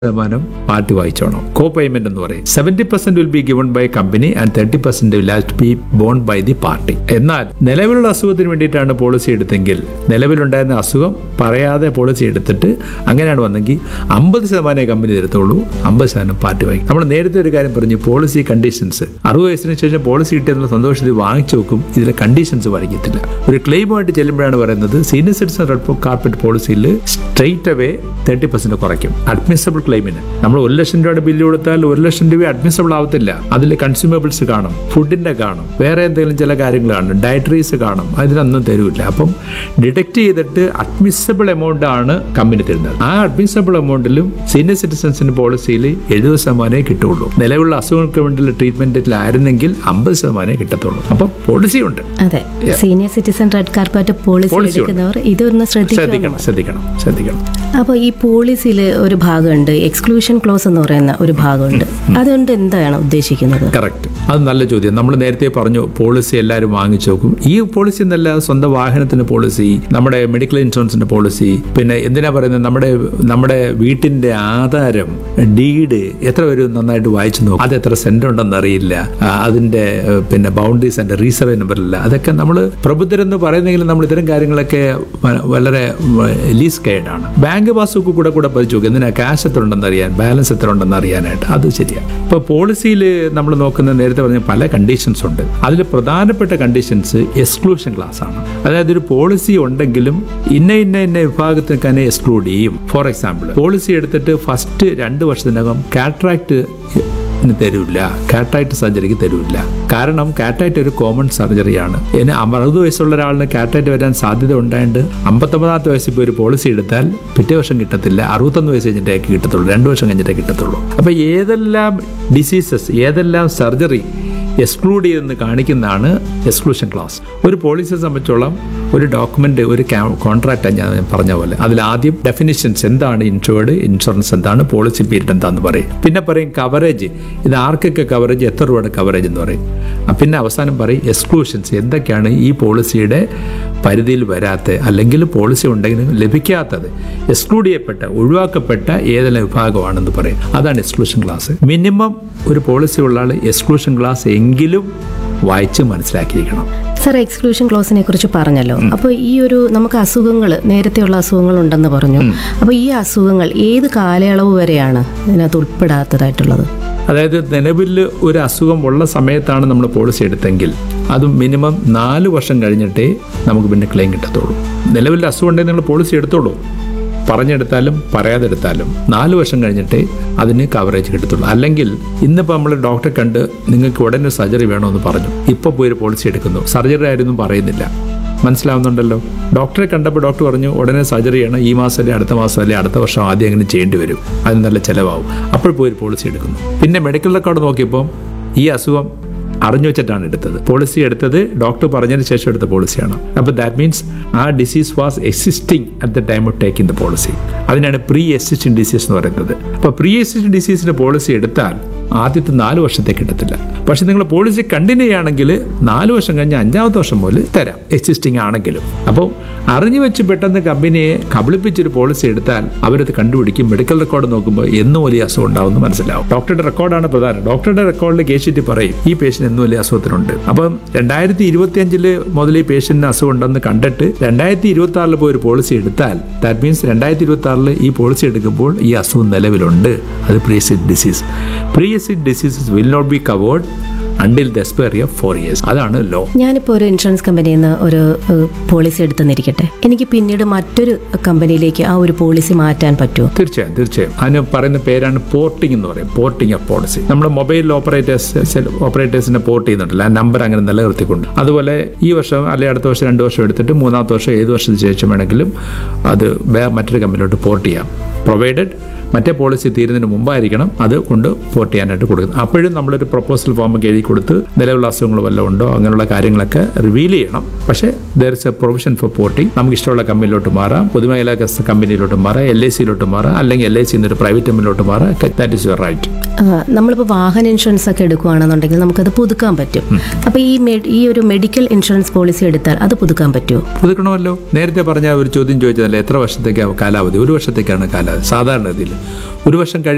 ശതമാനം പാർട്ടി വായിച്ചോണം കോ പേയ്മെന്റ് എന്ന് പറയും seventy percent will be given by company and thirty percent will have be borne by the party എന്നാൽ നിലവിലുള്ള അസുഖത്തിന് വേണ്ടിയിട്ടാണ് പോളിസി എടുത്തെങ്കിൽ നിലവിലുണ്ടായിരുന്ന അസുഖം പറയാതെ പോളിസി എടുത്തിട്ട് അങ്ങനെയാണ് വന്നെങ്കിൽ അമ്പത് ശതമാനമേ കമ്പനി തരത്തുള്ളൂ അമ്പത് ശതമാനം പാർട്ടി വായിക്കും നമ്മൾ നേരത്തെ ഒരു കാര്യം പറഞ്ഞു പോളിസി കണ്ടീഷൻസ് അറുപത് വയസ്സിന് ശേഷം പോളിസി കിട്ടിയെന്നുള്ള സന്തോഷത്തിൽ വാങ്ങിച്ചു നോക്കും ഇതിലെ കണ്ടീഷൻസ് പാലിക്കത്തില്ല ഒരു ക്ലെയിമുമായിട്ട് ചെല്ലുമ്പോഴാണ് പറയുന്നത് സീനിയർ സിറ്റിസൺ റെഡ് കാർപ്പറ്റ് പോളിസിയിൽ സ്ട്രെയിറ്റ് അവേ തേർട്ടി പെർസെന്റ് കുറയ്ക്കും അഡ്മിസബിൾ ക്ലെയിമിന് നമ്മൾ ഒരു ലക്ഷം രൂപയുടെ ബില്ല് കൊടുത്താൽ ഒരു ലക്ഷം രൂപ അഡ്മിസബിൾ ആവത്തില്ല അതിൽ കൺസ്യൂമബിൾസ് കാണും ഫുഡിന്റെ കാണും വേറെ എന്തെങ്കിലും ചില കാര്യങ്ങൾ കാണും ഡയറ്ററീസ് കാണും അതിനൊന്നും തരൂല്ല അപ്പം ഡിഡക്ട് ചെയ്തിട്ട് അഡ്മിസബിൾ എമൗണ്ട് ആണ് കമ്പനി തരുന്നത് ആ അഡ്മിസബിൾ എമൗണ്ടിലും സീനിയർ സിറ്റിസൺസിന് പോളിസിയിൽ എഴുപത് ശതമാനമേ കിട്ടുള്ളൂ നിലവിലുള്ള അസുഖങ്ങൾക്ക് വേണ്ടിയുള്ള ട്രീറ്റ്മെന്റിലായിരുന്നെങ്കിൽ അമ്പത് ശതമാനമേ കിട്ടത്തുള്ളൂ അപ്പം പോളിസി ഉണ്ട് അതെ senior citizen red carpet policy Policy ഉണ്ട്. എടുക്കുന്നവർ ഇതൊന്ന് ശ്രദ്ധിക്കണം ശ്രദ്ധിക്കണം ശ്രദ്ധിക്കണം ശ്രദ്ധിക്കണം അപ്പോൾ ഈ പോളിസിയിൽ ഒരു ഭാഗമുണ്ട് എക്സ്ക്ലൂഷൻ ക്ലോസ് എന്ന് പറയുന്ന ഒരു ഭാഗമുണ്ട് അതുകൊണ്ട് എന്താണ് ഉദ്ദേശിക്കുന്നത് കറക്റ്റ് അത് നല്ല ചോദ്യം നമ്മൾ നേരത്തെ പറഞ്ഞു പോളിസി എല്ലാവരും വാങ്ങിച്ചു നോക്കും ഈ പോളിസി എന്നല്ല സ്വന്തം വാഹനത്തിന്റെ പോളിസി നമ്മുടെ മെഡിക്കൽ ഇൻഷുറൻസിന്റെ പോളിസി പിന്നെ എന്തിനാ പറയുന്നത് നമ്മുടെ നമ്മുടെ വീട്ടിന്റെ ആധാരം ഡീഡ് എത്ര പേര് നന്നായിട്ട് വായിച്ചു നോക്കും അത് എത്ര സെന്റ് ഉണ്ടെന്ന് അറിയില്ല ആ, അതിന്റെ ഏഹ്, പിന്നെ ബൗണ്ടറീസ് ആൻഡ് റീസർവേ നമ്പറില്ല അതൊക്കെ നമ്മൾ പ്രബുദ്ധരെന്ന് പറയുന്നെങ്കിലും നമ്മൾ ഇത്തരം കാര്യങ്ങളൊക്കെ വ- വളരെ ലീസ് ഗൈഡാണ് ബാങ്ക് പാസ്ബുക്ക് കൂടെ കൂടെ പരിച്ചു നോക്കും എന്തിനാ ക്യാഷ് എത്ര ഉണ്ടെന്ന് അറിയാൻ ബാലൻസ് എത്ര ഉണ്ടെന്ന് അറിയാനായിട്ട് അത് ശരിയാണ് ഇപ്പൊ പോളിസിയിൽ നമ്മൾ നോക്കുന്ന നേരത്തെ പറഞ്ഞ പല കണ്ടീഷൻസ് ഉണ്ട് അതിൽ പ്രധാനപ്പെട്ട കണ്ടീഷൻസ് എക്സ്ക്ലൂഷൻ ക്ലാസ് ആണ് അതായത് ഒരു പോളിസി ഉണ്ടെങ്കിലും ഇന്ന ഇന്ന ഇന്ന വിഭാഗത്തിന് തന്നെ എക്സ്ക്ലൂഡ് ചെയ്യും ഫോർ എക്സാമ്പിൾ പോളിസി എടുത്തിട്ട് ഫസ്റ്റ് രണ്ട് വർഷത്തിനകം കാട്രാക്ട് ന് തരൂല്ല കാറ്റായിട്ട് സർജറിക്ക് തരൂല്ല കാരണം കാറ്റായിട്ട് ഒരു കോമൺ സർജറിയാണ് ഇനി അറുപത് വയസ്സുള്ള ഒരാളിന് കാറ്റായിട്ട് വരാൻ സാധ്യത ഉണ്ടായിട്ട് അമ്പത്തൊമ്പതാമത്തെ വയസ്സിൽ പോയി ഒരു പോളിസി എടുത്താൽ പിറ്റേ വർഷം കിട്ടത്തില്ല അറുപത്തൊന്ന് വയസ്സ് കഴിഞ്ഞിട്ടേ കിട്ടത്തുള്ളൂ രണ്ട് വർഷം കഴിഞ്ഞിട്ടേ കിട്ടത്തുള്ളൂ അപ്പൊ ഏതെല്ലാം ഡിസീസസ് ഏതെല്ലാം സർജറി എക്സ്ക്ലൂഡ് ചെയ്തെന്ന് കാണിക്കുന്നതാണ് എക്സ്ക്ലൂഷൻ ക്ലാസ് ഒരു പോളിസിയെ സംബന്ധിച്ചോളം ഒരു ഡോക്യുമെന്റ് ഒരു കോൺട്രാക്റ്റ് ഞാൻ പറഞ്ഞ പോലെ അതിൽ ആദ്യം ഡെഫിനിഷൻസ് എന്താണ് ഇൻഷുർഡ് ഇൻഷുറൻസ് എന്താണ് പോളിസി പീരീഡ് എന്താന്ന് പറയും പിന്നെ പറയും കവറേജ് ഇത് ആർക്കൊക്കെ കവറേജ് എത്ര രൂപയുടെ കവറേജ് എന്ന് പറയും ആ, പിന്നെ അവസാനം പറയും എക്സ്ക്ലൂഷൻസ് എന്തൊക്കെയാണ് ഈ പോളിസിയുടെ പരിധിയിൽ വരാത്ത അല്ലെങ്കിൽ പോളിസി ഉണ്ടെങ്കിലും ലഭിക്കാത്തത് എക്സ്ക്ലൂഡ് ചെയ്യപ്പെട്ട ഒഴിവാക്കപ്പെട്ട ഏതെല്ലാം വിഭാഗമാണെന്ന് പറയും അതാണ് എക്സ്ക്ലൂഷൻ ക്ലാസ് മിനിമം ഒരു പോളിസി ഉള്ള ആൾ എക്സ്ക്ലൂഷൻ ക്ലാസ് എങ്കിലും വായിച്ച് മനസ്സിലാക്കിയിരിക്കണം സർ എക്സ്ക്ലൂഷൻ ക്ലോസിനെ കുറിച്ച് പറഞ്ഞല്ലോ അപ്പോൾ ഈ ഒരു നമുക്ക് അസുഖങ്ങൾ നേരത്തെയുള്ള അസുഖങ്ങൾ ഉണ്ടെന്ന് പറഞ്ഞു അപ്പോൾ ഈ അസുഖങ്ങൾ ഏത് കാലയളവ് വരെയാണ് ഇതിനകത്ത് ഉൾപ്പെടാത്തതായിട്ടുള്ളത് അതായത് നിലവിൽ ഒരു അസുഖം ഉള്ള സമയത്താണ് നമ്മൾ പോളിസി എടുത്തെങ്കിൽ അത് മിനിമം നാല് വർഷം കഴിഞ്ഞിട്ടേ നമുക്ക് പിന്നെ ക്ലെയിം കിട്ടത്തുള്ളൂ നിലവിൽ അസുഖം ഉണ്ടെങ്കിൽ നിങ്ങൾ പോളിസി എടുത്തോളൂ പറഞ്ഞെടുത്താലും പറയാതെടുത്താലും നാല് വർഷം കഴിഞ്ഞിട്ടേ അതിന് കവറേജ് കിട്ടത്തുള്ളൂ അല്ലെങ്കിൽ ഇന്നിപ്പോൾ നമ്മൾ ഡോക്ടറെ കണ്ട് നിങ്ങൾക്ക് ഉടനെ സർജറി വേണമെന്ന് പറഞ്ഞു ഇപ്പോൾ പോയി ഒരു പോളിസി എടുക്കുന്നു സർജറി ആയിരുന്നു പറയുന്നില്ല മനസ്സിലാവുന്നുണ്ടല്ലോ ഡോക്ടറെ കണ്ടപ്പോൾ ഡോക്ടർ പറഞ്ഞു ഉടനെ സർജറി ചെയ്യണം ഈ മാസം അല്ലെങ്കിൽ അടുത്ത മാസം അല്ലെങ്കിൽ അടുത്ത വർഷം ആദ്യം അങ്ങനെ ചെയ്യേണ്ടി വരും അതിന് നല്ല ചിലവാകും അപ്പോൾ പോയി ഒരു പോളിസി എടുക്കുന്നു പിന്നെ മെഡിക്കൽ റെക്കോർഡ് നോക്കിയപ്പോൾ ഈ അസുഖം അറിഞ്ഞു വെച്ചിട്ടാണ് എടുത്തത് പോളിസി എടുത്തത് ഡോക്ടർ പറഞ്ഞതിന് ശേഷം എടുത്ത പോളിസിയാണ് അപ്പോൾ that means a disease was existing at the time of taking the policy അതിനാണ് പ്രീ എക്സിസ്റ്റിംഗ് ഡിസീസ് എന്ന് പറയുന്നത് അപ്പോൾ പ്രീ എക്സിസ്റ്റിംഗ് ഡിസീസിന് പോളിസി എടുത്താൽ ആദ്യത്തെ നാല് വർഷത്തേക്ക് കിട്ടത്തില്ല പക്ഷെ നിങ്ങൾ പോളിസി കണ്ടിന്യൂ ചെയ്യുകയാണെങ്കിൽ നാല് വർഷം കഴിഞ്ഞ് അഞ്ചാമത്തെ വർഷം മുതൽ തരാം എക്സിസ്റ്റിംഗ് ആണെങ്കിലും അപ്പോൾ അറിഞ്ഞു വെച്ച് പെട്ടെന്ന് കമ്പനിയെ കബളിപ്പിച്ചൊരു പോളിസി എടുത്താൽ അവരത് കണ്ടുപിടിക്കും മെഡിക്കൽ റെക്കോർഡ് നോക്കുമ്പോൾ എന്നും വലിയ അസുഖം ഉണ്ടാവുമെന്ന് മനസ്സിലാവും ഡോക്ടറുടെ റെക്കോർഡാണ് പ്രധാനം ഡോക്ടറുടെ റെക്കോർഡിൽ കേസ് ഷീറ്റ് പറയും ഈ പേഷ്യന്റ് എന്നും വലിയ അസുഖത്തിനുണ്ട് അപ്പം രണ്ടായിരത്തി ഇരുപത്തി അഞ്ചില് മുതൽ ഈ പേഷ്യന്റിന് അസുഖം ഉണ്ടെന്ന് കണ്ടിട്ട് രണ്ടായിരത്തി ഇരുപത്തി ആറിൽ പോയി ഒരു പോളിസി എടുത്താൽ ദാറ്റ് മീൻസ് രണ്ടായിരത്തി ഇരുപത്തി ആറിൽ ഈ പോളിസി എടുക്കുമ്പോൾ ഈ അസുഖം നിലവിലുണ്ട് അത് preceded disease preceded diseases will not be covered until the expiry of four years അതാണ് ലോ ഞാനിപ്പോൾ ഒരു ഇൻഷുറൻസ് കമ്പനിയിൽ നിന്ന് ഒരു ഏഹ്, പോളിസി എടുത്തെന്നിരിക്കട്ടെ എനിക്ക് പിന്നീട് മറ്റൊരു കമ്പനിയിലേക്ക് ആ ഒരു പോളിസി മാറ്റാൻ പറ്റുമോ തീർച്ചയായും തീർച്ചയായും അതിന് പറയുന്ന പേരാണ് പോർട്ടിംഗ് എന്ന് പറയും പോർട്ടിംഗ് ഓഫ് പോളിസി നമ്മൾ മൊബൈൽ ഓപ്പറേറ്റേഴ്സ് ഓപ്പറേറ്റേഴ്സിനെ പോർട്ട് ചെയ്യുന്നുണ്ടല്ലോ ആ നമ്പർ അങ്ങനെ നിലനിർത്തിക്കൊണ്ട് അതുപോലെ ഈ വർഷം അല്ലെങ്കിൽ അടുത്ത വർഷം രണ്ട് വർഷം എടുത്തിട്ട് മൂന്നാമത്തെ വർഷം ഏത് വർഷത്തിന് ശേഷം വേണമെങ്കിലും അത് വേ- മറ്റൊരു കമ്പനിയിലോട്ട് പോർട്ട് ചെയ്യാം പ്രൊവൈഡഡ് മറ്റേ പോളിസി തീരുന്നതിന് മുമ്പായിരിക്കണം അത് കൊണ്ട് പോർട്ട് ചെയ്യാനായിട്ട് കൊടുക്കുന്നത് അപ്പോഴും നമ്മളൊരു പ്രപ്പോസൽ ഫോം ഒക്കെ എഴുതി കൊടുത്ത് നിലവിലുള്ള അസുഖങ്ങൾ വല്ലതും ഉണ്ടോ അങ്ങനെയുള്ള കാര്യങ്ങളൊക്കെ റിവീൽ ചെയ്യണം പക്ഷേ there is a provision for porting നമുക്ക് ഇഷ്ടമുള്ള കമ്പനിയിലോട്ട് മാറാം പൊതുമേഖലാ കമ്പനിയിലോട്ട് മാറാം എൽ ഐ സിയിലോട്ട് മാറാം അല്ലെങ്കിൽ എൽ ഐ സിന്ന് ഒരു പ്രൈവറ്റ് കമ്പനിയിലോട്ട് മാറാം ദാറ്റ് ഇസ് യുവർ റൈറ്റ് ആ, നമ്മളിപ്പോൾ വാഹന ഇൻഷുറൻസ് ഒക്കെ എടുക്കുകയാണെന്നുണ്ടെങ്കിൽ നമുക്കത് പുതുക്കാൻ പറ്റും അപ്പോൾ ഈ മെ- ഈ ഒരു മെഡിക്കൽ ഇൻഷുറൻസ് പോളിസി എടുത്താൽ അത് പുതുക്കാൻ പറ്റുമോ പുതുക്കണമല്ലോ നേരത്തെ പറഞ്ഞ ഒരു ചോദ്യം ചോദിച്ചതല്ലേ എത്ര വർഷത്തേക്കാണ് കാലാവധി ഒരു വർഷത്തേക്കാണ് കാലാവധി സാധാരണ രീതിയിൽ ഒരു വർഷം കഴി